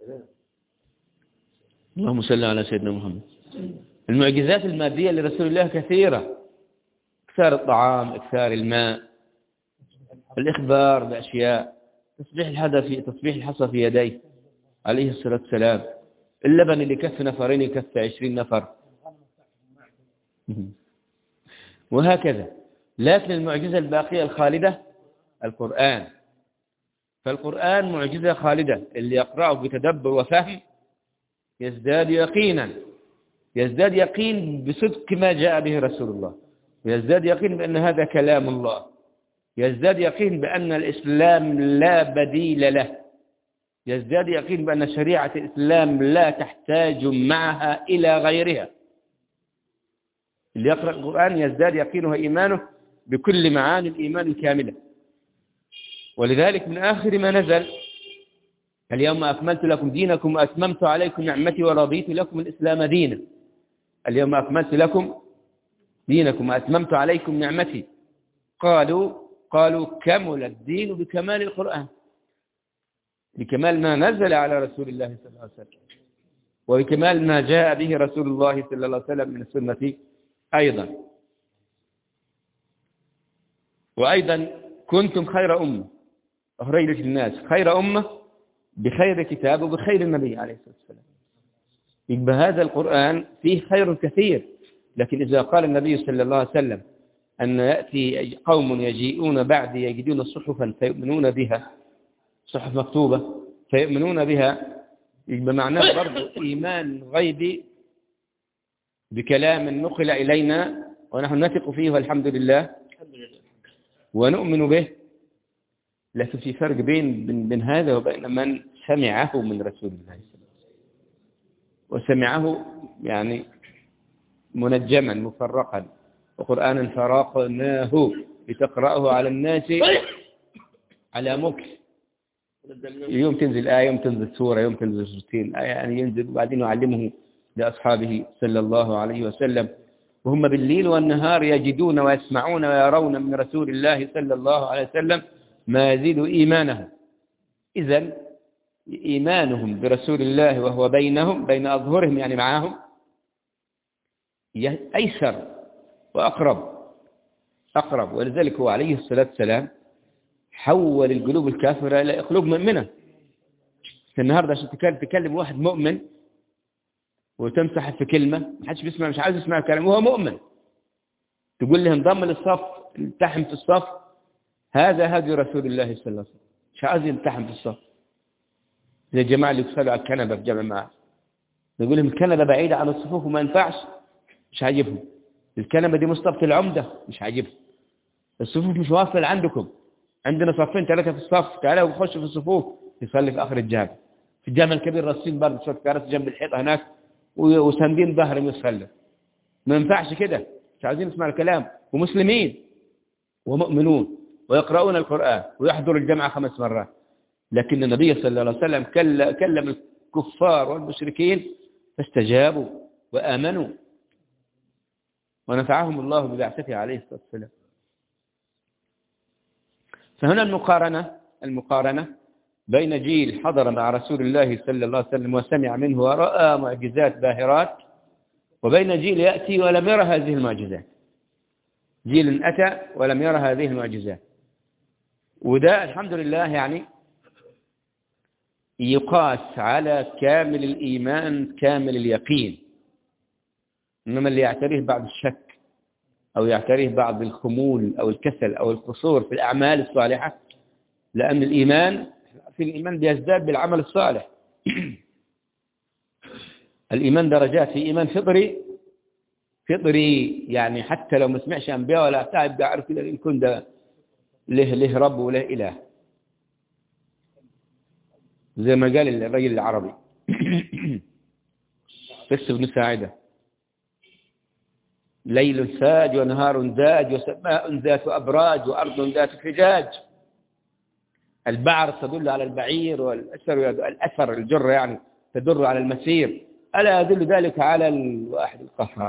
Speaker 1: اللهم صل على سيدنا محمد المعجزات المادية لرسول الله كثيرة إكثار الطعام إكثار الماء الإخبار بأشياء تصبيح الحدث في تصبيح الحصى في يديه عليه الصلاة والسلام اللبن اللي كف نفرين يكفي عشرين نفر وهكذا لكن المعجزة الباقية الخالدة القرآن فالقرآن معجزة خالدة اللي يقرأه بتدبر وفهم يزداد يقينا يزداد يقين بصدق ما جاء به رسول الله يزداد يقين بأن هذا كلام الله يزداد يقين بأن الإسلام لا بديل له يزداد يقين بأن شريعة الإسلام لا تحتاج معها إلى غيرها اللي يقرأ القرآن يزداد يقينه وإيمانه بكل معاني الإيمان الكاملة ولذلك من آخر ما نزل اليوم أكملت لكم دينكم وأتممت عليكم نعمتي ورضيت لكم الإسلام دينا اليوم أكملت لكم دينكم وأتممت عليكم نعمتي قالوا قالوا كمل الدين بكمال القرآن بكمال ما نزل على رسول الله صلى الله عليه وسلم وبكمال ما جاء به رسول الله صلى الله عليه وسلم من السنة أيضا وأيضا كنتم خير أمة أخرجت الناس خير أمة بخير كتاب وبخير النبي عليه الصلاة والسلام يبقى هذا القرآن فيه خير كثير لكن إذا قال النبي صلى الله عليه وسلم أن يأتي قوم يجيئون بعد يجدون صحفا فيؤمنون بها صحف مكتوبة فيؤمنون بها يبقى معناه برضو إيمان غيبي بكلام نقل إلينا ونحن نثق فيه والحمد لله ونؤمن به لكن في فرق بين بين هذا وبين من سمعه من رسول الله صلى الله عليه وسلم وسمعه يعني منجما مفرقا وقرآنا فرقناه لتقرأه على الناس على مكس يوم تنزل آية يوم تنزل سورة يوم تنزل سورتين آية يعني ينزل وبعدين يعلمه لأصحابه صلى الله عليه وسلم وهم بالليل والنهار يجدون ويسمعون ويرون من رسول الله صلى الله عليه وسلم ما يزيد إيمانهم إذا إيمانهم برسول الله وهو بينهم بين أظهرهم يعني معهم أيسر وأقرب أقرب ولذلك هو عليه الصلاة والسلام حول القلوب الكافرة إلى قلوب مؤمنة النهاردة عشان تكلم واحد مؤمن وتمسح في كلمة ما حدش بيسمع مش عايز يسمع الكلام وهو مؤمن تقول له انضم للصف التحم في الصف هذا هدي رسول الله صلى الله عليه وسلم مش عايز يلتحم في الصف زي الجماعة اللي يصلوا على الكنبة في جمع معاه نقول لهم الكنبة بعيدة عن الصفوف وما ينفعش مش عاجبهم الكنبة دي مصطفى العمدة مش عاجبهم الصفوف مش واصلة عندكم عندنا صفين ثلاثة في الصف تعالوا وخش في الصفوف يصلي في آخر الجامع في الجامع الكبير راسين برضه شوية كراسي جنب الحيطة هناك وساندين ظهرهم يصلوا ما ينفعش كده مش عايزين نسمع الكلام ومسلمين ومؤمنون ويقرؤون القرآن ويحضر الجمعة خمس مرات لكن النبي صلى الله عليه وسلم كلم الكفار والمشركين فاستجابوا وآمنوا ونفعهم الله ببعثته عليه الصلاة والسلام فهنا المقارنة المقارنة بين جيل حضر مع رسول الله صلى الله عليه وسلم وسمع منه ورأى معجزات باهرات وبين جيل يأتي ولم يرى هذه المعجزات جيل أتى ولم يرى هذه المعجزات وده الحمد لله يعني يقاس على كامل الإيمان كامل اليقين إنما اللي يعتريه بعض الشك أو يعتريه بعض الخمول أو الكسل أو القصور في الأعمال الصالحة لأن الإيمان في الإيمان بيزداد بالعمل الصالح الإيمان درجات في إيمان فطري فطري يعني حتى لو ما سمعش أنبياء ولا تعب عارف إن يكون ده له له رب وله إله زي ما قال الرجل العربي بس بن ساعدة ليل ساج ونهار داج وسماء ذات أبراج وأرض ذات فجاج البعر تدل على البعير والأثر الأثر الجر يعني تدل على المسير ألا يدل ذلك على الواحد القهار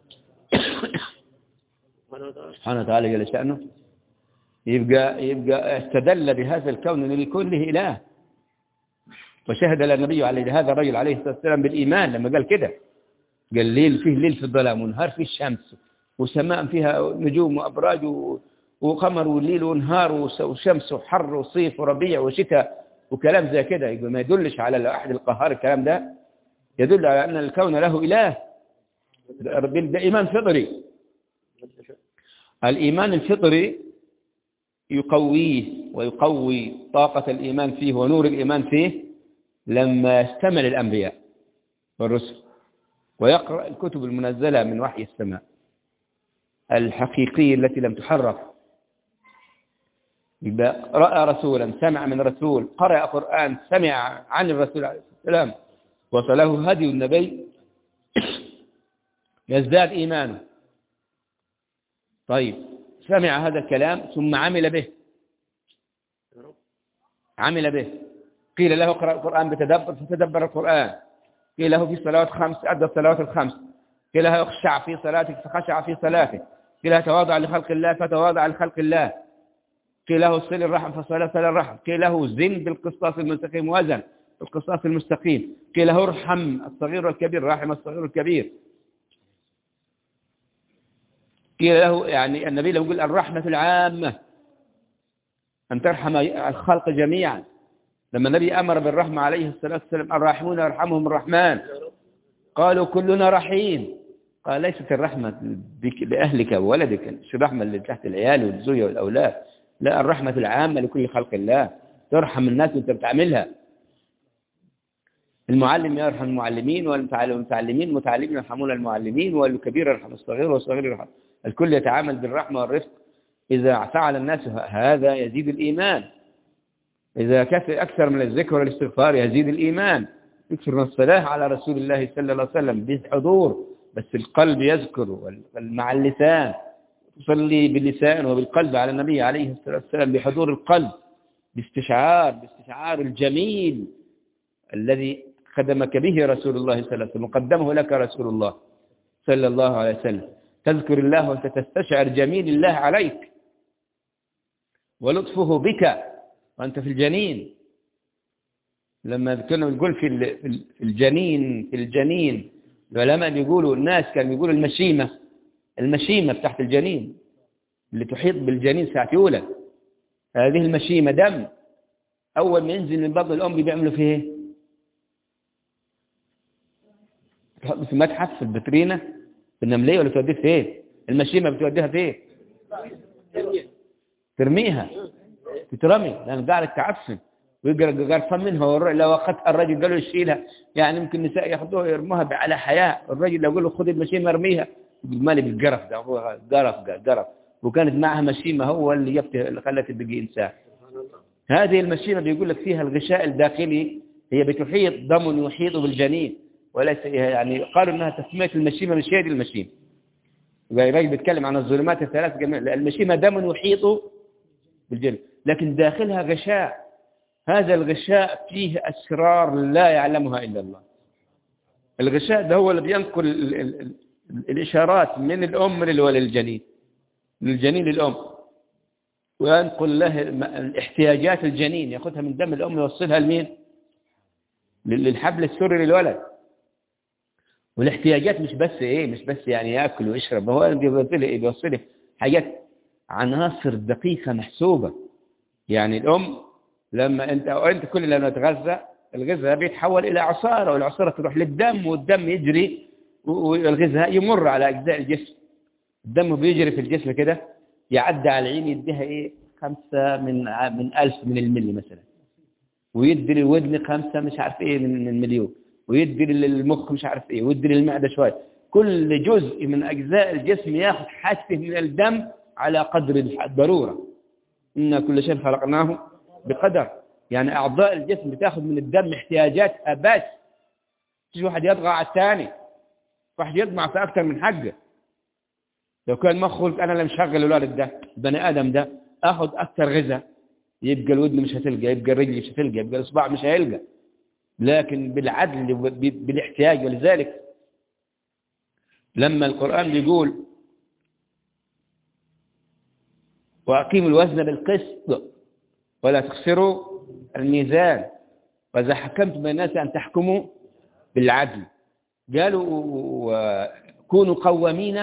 Speaker 1: سبحانه وتعالى جل شأنه يبقى يبقى استدل بهذا الكون ان لكل اله وشهد النبي عليه هذا الرجل عليه الصلاة والسلام بالإيمان لما قال كده قال ليل فيه ليل في الظلام ونهار فيه الشمس وسماء فيها نجوم وأبراج و- وقمر وليل ونهار وس- وشمس وحر وصيف وربيع وشتاء وكلام زي كده يبقى ما يدلش على الأحد القهار الكلام ده يدل على أن الكون له إله ده ده إيمان فطري الإيمان الفطري يقويه ويقوي طاقة الإيمان فيه ونور الإيمان فيه لما يستمع للأنبياء والرسل ويقرأ الكتب المنزلة من وحي السماء الحقيقية التي لم تحرف يبقى رأى رسولا سمع من رسول قرأ قرآن سمع عن الرسول عليه الصلاة والسلام وصله هدي النبي يزداد إيمانه طيب سمع هذا الكلام ثم عمل به عمل به قيل له اقرأ القرآن بتدبر فتدبر القرآن قيل له في صلوات خمس أدى الصلوات الخمس قيل له اخشع في صلاتك فخشع في صلاته قيل له تواضع لخلق الله فتواضع لخلق الله قيل له صل الرحم فصل صل الرحم قيل له زن بالقسطاس المستقيم وزن بالقسطاس المستقيم قيل له ارحم الصغير والكبير رحم الصغير والكبير قيل له يعني النبي له يقول الرحمة العامة أن ترحم الخلق جميعا لما النبي أمر بالرحمة عليه الصلاة والسلام الراحمون يرحمهم الرحمن قالوا كلنا رحيم قال ليست الرحمة بك بأهلك وولدك مش الرحمة اللي تحت العيال والزوجة والأولاد لا الرحمة العامة لكل خلق الله ترحم الناس وانت بتعملها المعلم يرحم المعلمين والمتعلمين المتعلمين يرحمون المعلمين والكبير يرحم الصغير والصغير يرحم الكل يتعامل بالرحمة والرفق إذا فعل الناس هذا يزيد الإيمان إذا كثر أكثر من الذكر والاستغفار يزيد الإيمان يكثر من الصلاة على رسول الله صلى الله عليه وسلم بالحضور بس القلب يذكر وال- مع اللسان تصلي باللسان وبالقلب على النبي عليه الصلاة والسلام بحضور القلب باستشعار باستشعار الجميل الذي خدمك به رسول الله صلى الله عليه وسلم وقدمه لك رسول الله صلى الله عليه وسلم تذكر الله وانت تستشعر جميل الله عليك ولطفه بك وأنت في الجنين لما كنا نقول في ال- في ال- في الجنين في الجنين العلماء بيقولوا الناس كانوا بيقولوا المشيمة المشيمة تحت الجنين اللي تحيط بالجنين ساعة يولد هذه المشيمة دم أول ما ينزل من بطن الأم بيعملوا فيه ايه؟ تحط في متحف في البترينة في النملية ولا توديه فين المشيمة بتوديها فين ترميها تترمي لأن قاعدة تعفن ويقرأ قرفان منها والر- لو أخذها الرجل قالوا يشيلها يعني ممكن النساء ياخذوها يرموها على حياة الرجل لو قال له خذ المشيمة ارميها يقول مالي بالقرف ده هو قرف قرف وكانت معها مشيمة هو اللي جبت اللي خلت تبقي إنسان هذه المشيمة بيقول لك فيها الغشاء الداخلي هي بتحيط ضمن يحيط بالجنين وليس يعني قالوا انها تسمية المشيمة مش هي دي المشيمة يبقى الراجل بيتكلم عن الظلمات الثلاث جميع المشيمة دم يحيط بالجنين لكن داخلها غشاء هذا الغشاء فيه أسرار لا يعلمها إلا الله الغشاء ده هو اللي بينقل ال ال ال الإشارات من الأم للجنين من الجنين للأم وينقل له الم- الاحتياجات الجنين ياخذها من دم الأم يوصلها لمين لل- للحبل السري للولد والاحتياجات مش بس ايه مش بس يعني ياكل ويشرب هو بيوصل ايه بيوصل حاجات عناصر دقيقة محسوبة يعني الأم لما أنت أو أنت كل لما تغذى الغذاء بيتحول إلى عصارة والعصارة تروح للدم والدم يجري و- والغذاء يمر على أجزاء الجسم الدم بيجري في الجسم كده يعدي على العين يديها إيه خمسة من ع- من ألف من الملي مثلا ويدي للودن خمسة مش عارف إيه من من مليون ويدي للمخ مش عارف إيه ويدي للمعدة شوية كل جزء من أجزاء الجسم ياخذ حاجته من الدم على قدر الضرورة إن كل شيء خلقناه بقدر يعني أعضاء الجسم بتاخذ من الدم احتياجاتها بس مش واحد يطغى على الثاني واحد يطمع في أكثر من حقه لو كان مخه قلت أنا اللي مشغل الولد ده البني آدم ده أخذ أكثر غذاء يبقى الودن مش هتلقى يبقى الرجل مش هتلقى يبقى الإصبع مش هيلقى لكن بالعدل وب- بالاحتياج ولذلك لما القرآن بيقول وأقيموا الوزن بالقسط ولا تخسروا الميزان وإذا حكمت بين الناس أن تحكموا بالعدل قالوا و- كونوا قوامين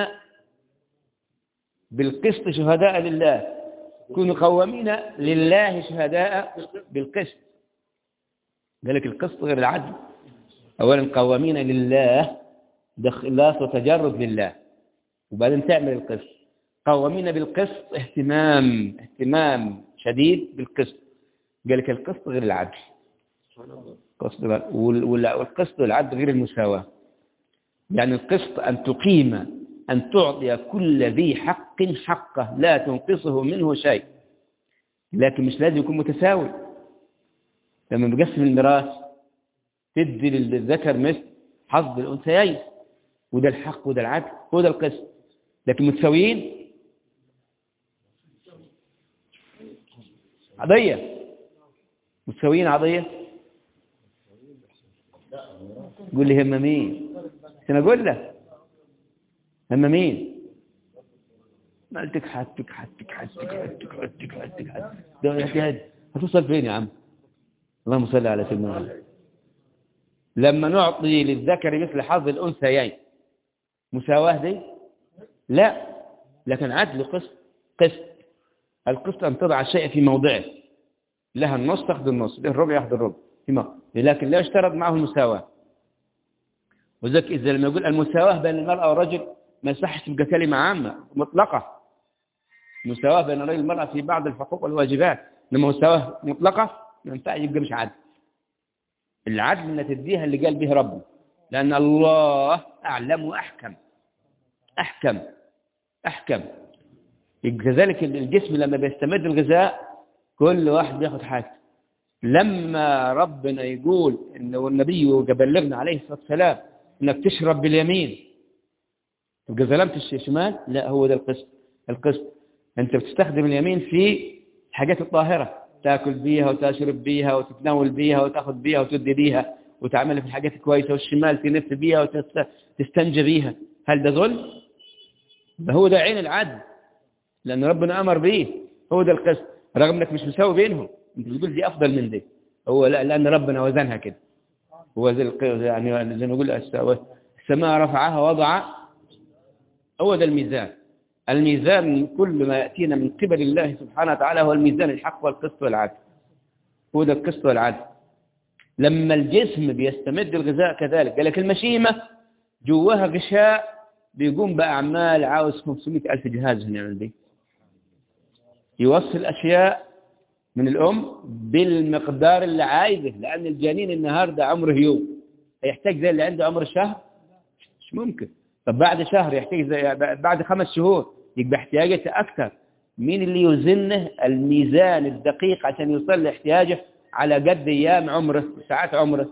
Speaker 1: بالقسط شهداء لله كونوا قوامين لله شهداء بالقسط ذلك القسط غير العدل أولا قوامين لله ده إخلاص وتجرد لله وبعدين تعمل القسط قوامين بالقسط اهتمام اهتمام شديد بالقسط قال لك القسط غير العدل
Speaker 3: سبحان الله
Speaker 1: القسط غير- وال- وال- والقسط والعدل غير المساواة يعني القسط أن تقيم أن تعطي كل ذي حق حقه لا تنقصه منه شيء لكن مش لازم يكون متساوي لما بقسم الميراث تدي للذكر مثل حظ الأنثيين وده الحق وده العدل وده القسط لكن متساويين عضية متساويين عضية قول لي هم مين انا اقول لك هم مين ما قلتك حتك حتك حتك حتك حتك حتك حتك ده يا اخي هتوصل فين يا عم اللهم صل على سيدنا محمد لما نعطي للذكر مثل حظ الانثيين مساواه دي لا لكن عدل قسط قسط القسط ان تضع الشيء في موضعه لها النص تاخذ النص له الربع ياخذ الربع فيما لكن لا يشترط معه المساواه وذلك إذا لما يقول المساواة بين المرأة والرجل ما يصحش تبقى كلمة عامة مطلقة مساواة بين الرجل والمرأة في بعض الحقوق والواجبات إنما مساواة مطلقة ما ينفعش يبقى مش عدل العدل إن تديها اللي قال به ربنا لأن الله أعلم وأحكم أحكم أحكم كذلك الجسم لما بيستمد الغذاء كل واحد بياخد حاجة لما ربنا يقول إن والنبي بلغنا عليه الصلاة والسلام إنك تشرب باليمين تبقى ظلمت الشمال لا هو ده القسط القسط أنت بتستخدم اليمين في الحاجات الطاهرة تاكل بيها وتشرب بيها وتتناول بيها وتاخذ بيها وتدي بيها وتعمل في الحاجات الكويسة والشمال تلف بيها وتستنجى بيها هل ده ظلم؟ ده هو ده عين العدل لأن ربنا أمر به هو ده القسط رغم أنك مش مساوي بينهم أنت بتقول دي أفضل من دي هو لا لأن ربنا وزنها كده هو زي الق- يعني زي ما نقول الس- السماء رفعها وضع هو ده الميزان الميزان كل ما يأتينا من قبل الله سبحانه وتعالى هو الميزان الحق والقسط والعدل هو ده القسط والعدل لما الجسم بيستمد الغذاء كذلك قال لك المشيمة جواها غشاء بيقوم بأعمال عاوز 500 ألف جهاز عشان يعمل دي يوصل أشياء من الأم بالمقدار اللي عايزه لأن الجنين النهاردة عمره يوم هيحتاج زي اللي عنده عمر شهر مش ممكن طب بعد شهر يحتاج زي بعد خمس شهور يبقى احتياجته أكثر مين اللي يوزنه الميزان الدقيق عشان يوصل لاحتياجه على قد أيام عمره ساعات عمره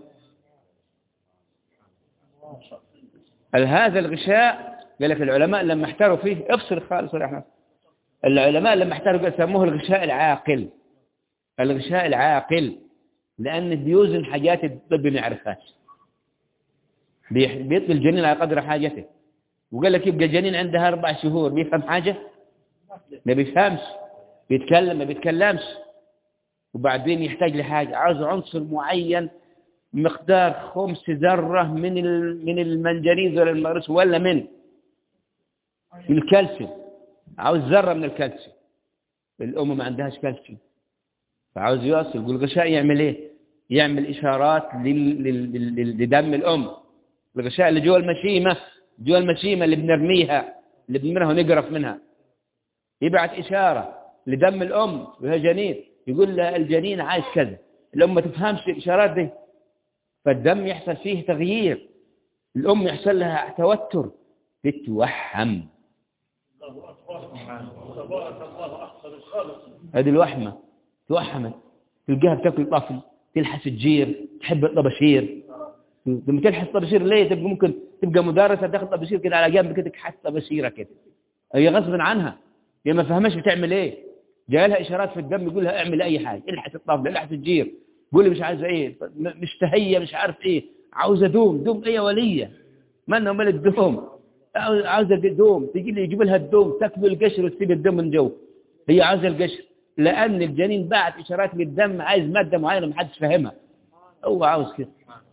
Speaker 1: هل هذا الغشاء قال لك العلماء لما احتاروا فيه افصل خالص ولا احنا العلماء لما احتاروا سموه الغشاء العاقل الغشاء العاقل لأن بيوزن حاجات الطب ما يعرفهاش بيح- بيطلب الجنين على قدر حاجته وقال لك يبقى جنين عندها أربع شهور بيفهم حاجة ما بيفهمش بيتكلم ما بيتكلمش وبعدين يحتاج لحاجة عاوز عنصر معين مقدار خمس ذرة من ال- من المنجنيز ولا المغرس ولا من من الكالسيوم عاوز ذرة من الكالسيوم الأم ما عندهاش كالسيوم فعاوز يوصل يقول الغشاء يعمل ايه يعمل إشارات لل- لل- لل- لدم الأم الغشاء اللي جوا المشيمة جوا المشيمة اللي بنرميها اللي بنرميها ونقرف منها يبعت إشارة لدم الأم وهي جنين يقول لها الجنين عايز كذا الأم ما تفهمش الإشارات دي فالدم يحصل فيه تغيير الأم يحصل لها توتر تتوحم
Speaker 2: الله أكبر تبارك الله أحسن الخالق
Speaker 1: هذه الوحمة توحمت تلقاها بتاكل طفل تلحس الجير تحب الطباشير لما تلحس طباشير ليه تبقى ممكن تبقى مدرسة تاخد طباشير كده على جنب كده تحس طباشيرة كده هي غصب عنها هي ما فهمش بتعمل ايه جاي لها اشارات في الدم يقول لها اعمل اي حاجه الحس الطفل الحس الجير قولي مش عايزه ايه م- مشتهيه مش عارف ايه عاوزه دوم دوم ايه يا وليه مالنا ومال الدوم عاوز- عاوزه دوم تجي لي يجيب لها الدوم تاكل القشر وتسيب الدم من جوه هي عاوزه القشر لان الجنين بعت اشارات للدم عايز ماده معينه ما حدش فاهمها هو عاوز كده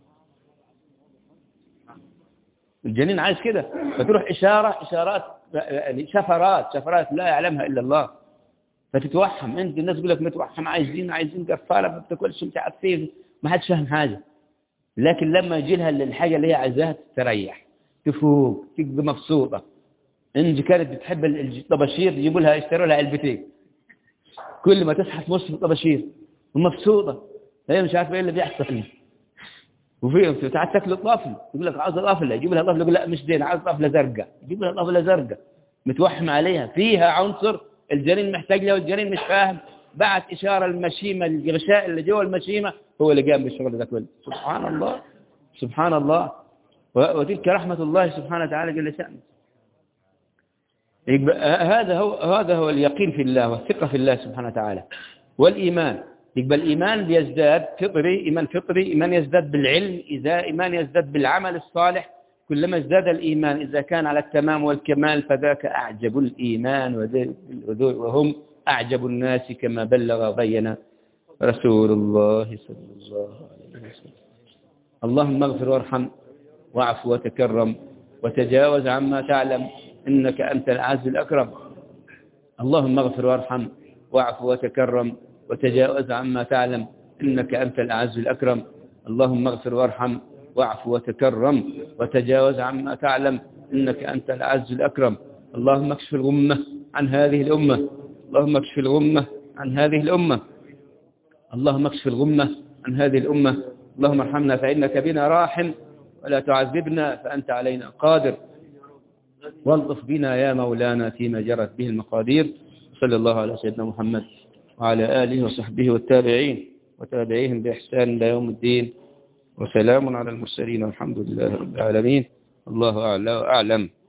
Speaker 1: الجنين عايز كده فتروح إشارة إشارات يعني شفرات شفرات لا يعلمها إلا الله فتتوهم انت الناس يقول لك متوهم عايزين عايزين قفاله ما بتاكلش مش عارف ايه ما حدش فاهم حاجه لكن لما يجي لها الحاجه اللي هي عايزاها تستريح تفوق تبقى مبسوطه انت كانت بتحب الطباشير يجيبوا لها يشتروا لها علبتين كل ما تصحى تبص في الطباشير ومبسوطه هي مش عارفه ايه اللي بيحصل وفي ساعات تاكل الطفل يقول لك عاوز طفله يجيب لها طفله يقول لا مش زين عاوز طفله زرقاء يجيب لها طفله زرقاء متوحم عليها فيها عنصر الجنين محتاج له والجنين مش فاهم بعت إشارة المشيمة الغشاء اللي جوه المشيمة هو اللي قام بالشغل ده كله سبحان الله سبحان الله وتلك رحمة الله سبحانه وتعالى جل شأنه هذا هو هذا هو اليقين في الله والثقة في الله سبحانه وتعالى والإيمان يبقى الإيمان بيزداد فطري إيمان فطري إيمان يزداد بالعلم إذا إيمان يزداد بالعمل الصالح كلما ازداد الإيمان إذا كان على التمام والكمال فذاك أعجب الإيمان وهم أعجب الناس كما بلغ بين رسول الله صلى الله عليه وسلم اللهم اغفر وارحم واعف وتكرم وتجاوز عما تعلم إنك أنت العز الأكرم اللهم اغفر وارحم واعف وتكرم وتجاوز عما تعلم إنك أنت الأعز الأكرم اللهم اغفر وارحم واعف وتكرم وتجاوز عما تعلم إنك أنت الأعز الأكرم اللهم اكشف الغمة عن هذه الأمة اللهم اكشف الغمة عن هذه الأمة اللهم اكشف الغمة عن هذه الأمة اللهم ارحمنا فإنك بنا راحم ولا تعذبنا فأنت علينا قادر والطف بنا يا مولانا فيما جرت به المقادير صلى الله على سيدنا محمد وعلى آله وصحبه والتابعين وتابعيهم بإحسان إلى يوم الدين وسلام على المرسلين والحمد لله رب العالمين الله أعلى وأعلم